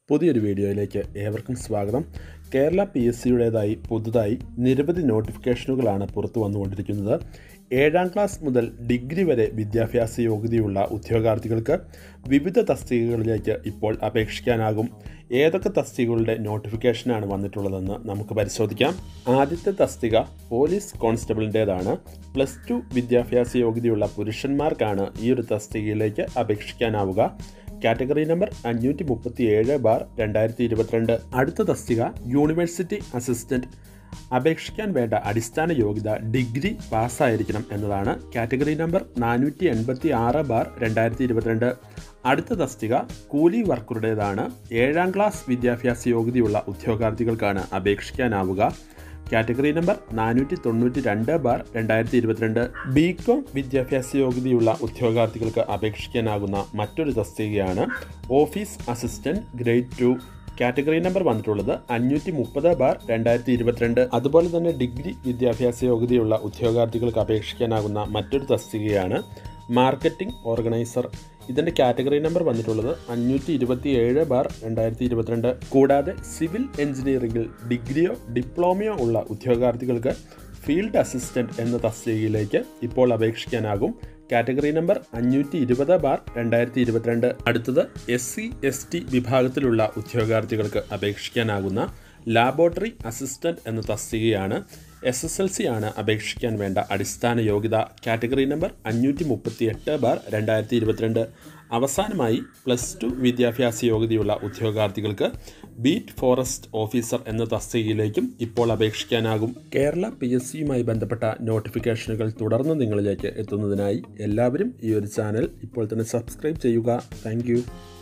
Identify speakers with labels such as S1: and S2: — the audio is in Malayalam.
S1: പുതിയൊരു വീഡിയോയിലേക്ക് ഏവർക്കും സ്വാഗതം കേരള പി എസ് സിയുടേതായി പുതുതായി നിരവധി നോട്ടിഫിക്കേഷനുകളാണ് പുറത്തു വന്നുകൊണ്ടിരിക്കുന്നത് ഏഴാം ക്ലാസ് മുതൽ ഡിഗ്രി വരെ വിദ്യാഭ്യാസ യോഗ്യതയുള്ള ഉദ്യോഗാർത്ഥികൾക്ക് വിവിധ തസ്തികകളിലേക്ക് ഇപ്പോൾ അപേക്ഷിക്കാനാകും ഏതൊക്കെ തസ്തികകളുടെ നോട്ടിഫിക്കേഷനാണ് വന്നിട്ടുള്ളതെന്ന് നമുക്ക് പരിശോധിക്കാം ആദ്യത്തെ തസ്തിക പോലീസ് കോൺസ്റ്റബിളിൻ്റേതാണ് പ്ലസ് ടു വിദ്യാഭ്യാസ യോഗ്യതയുള്ള പുരുഷന്മാർക്കാണ് ഈ ഒരു തസ്തികയിലേക്ക് അപേക്ഷിക്കാനാവുക കാറ്റഗറി നമ്പർ അഞ്ഞൂറ്റി മുപ്പത്തി ഏഴ് ബാർ രണ്ടായിരത്തി ഇരുപത്തിരണ്ട് അടുത്ത തസ്തിക യൂണിവേഴ്സിറ്റി അസിസ്റ്റന്റ് അപേക്ഷിക്കാൻ വേണ്ട അടിസ്ഥാന യോഗ്യത ഡിഗ്രി പാസ്സായിരിക്കണം എന്നതാണ് കാറ്റഗറി നമ്പർ നാനൂറ്റി എൺപത്തി ആറ് ബാർ രണ്ടായിരത്തി ഇരുപത്തിരണ്ട് അടുത്ത തസ്തിക കൂലി വർക്കറുടേതാണ് ഏഴാം ക്ലാസ് വിദ്യാഭ്യാസ യോഗ്യതയുള്ള ഉദ്യോഗാർത്ഥികൾക്കാണ് അപേക്ഷിക്കാനാവുക കാറ്റഗറി നമ്പർ നാനൂറ്റി തൊണ്ണൂറ്റി രണ്ട് ബാർ രണ്ടായിരത്തി ഇരുപത്തിരണ്ട് ബി കോം വിദ്യാഭ്യാസ യോഗ്യതയുള്ള ഉദ്യോഗാർത്ഥികൾക്ക് അപേക്ഷിക്കാനാകുന്ന മറ്റൊരു തസ്തികയാണ് office assistant grade two category number വന്നിട്ടുള്ളത് അഞ്ഞൂറ്റി മുപ്പത് ബാർ രണ്ടായിരത്തി ഇരുപത്തിരണ്ട് അതുപോലെ തന്നെ ഡിഗ്രി വിദ്യാഭ്യാസ യോഗ്യതയുള്ള ഉദ്യോഗാർത്ഥികൾക്ക് അപേക്ഷിക്കാനാകുന്ന മറ്റൊരു തസ്തികയാണ് മാർക്കറ്റിംഗ് ഓർഗനൈസർ ഇതിൻ്റെ കാറ്റഗറി നമ്പർ വന്നിട്ടുള്ളത് അഞ്ഞൂറ്റി ഇരുപത്തി ഏഴ് ബാർ രണ്ടായിരത്തി ഇരുപത്തിരണ്ട് കൂടാതെ സിവിൽ എഞ്ചിനീയറിംഗിൽ ഡിഗ്രിയോ ഡിപ്ലോമയോ ഉള്ള ഉദ്യോഗാർത്ഥികൾക്ക് ഫീൽഡ് അസിസ്റ്റന്റ് എന്ന തസ്തികയിലേക്ക് ഇപ്പോൾ അപേക്ഷിക്കാനാകും കാറ്റഗറി നമ്പർ അഞ്ഞൂറ്റി ഇരുപത് ബാർ രണ്ടായിരത്തി ഇരുപത്തിരണ്ട് അടുത്തത് എസ് സി എസ് ടി വിഭാഗത്തിലുള്ള ഉദ്യോഗാർത്ഥികൾക്ക് അപേക്ഷിക്കാനാകുന്ന ലാബോറട്ടറി അസിസ്റ്റന്റ് എന്ന തസ്തികയാണ് എസ് എസ് എൽ സി ആണ് അപേക്ഷിക്കാൻ വേണ്ട അടിസ്ഥാന യോഗ്യത കാറ്റഗറി നമ്പർ അഞ്ഞൂറ്റി മുപ്പത്തി എട്ട് ബാർ രണ്ടായിരത്തി ഇരുപത്തിരണ്ട് അവസാനമായി പ്ലസ് ടു വിദ്യാഭ്യാസ യോഗ്യതയുള്ള ഉദ്യോഗാർത്ഥികൾക്ക് ബീറ്റ് ഫോറസ്റ്റ് ഓഫീസർ എന്ന തസ്തികയിലേക്കും ഇപ്പോൾ അപേക്ഷിക്കാനാകും കേരള പി എസ് സിയുമായി ബന്ധപ്പെട്ട നോട്ടിഫിക്കേഷനുകൾ തുടർന്ന് നിങ്ങളിലേക്ക് എത്തുന്നതിനായി എല്ലാവരും ഈ ഒരു ചാനൽ ഇപ്പോൾ തന്നെ സബ്സ്ക്രൈബ് ചെയ്യുക താങ്ക്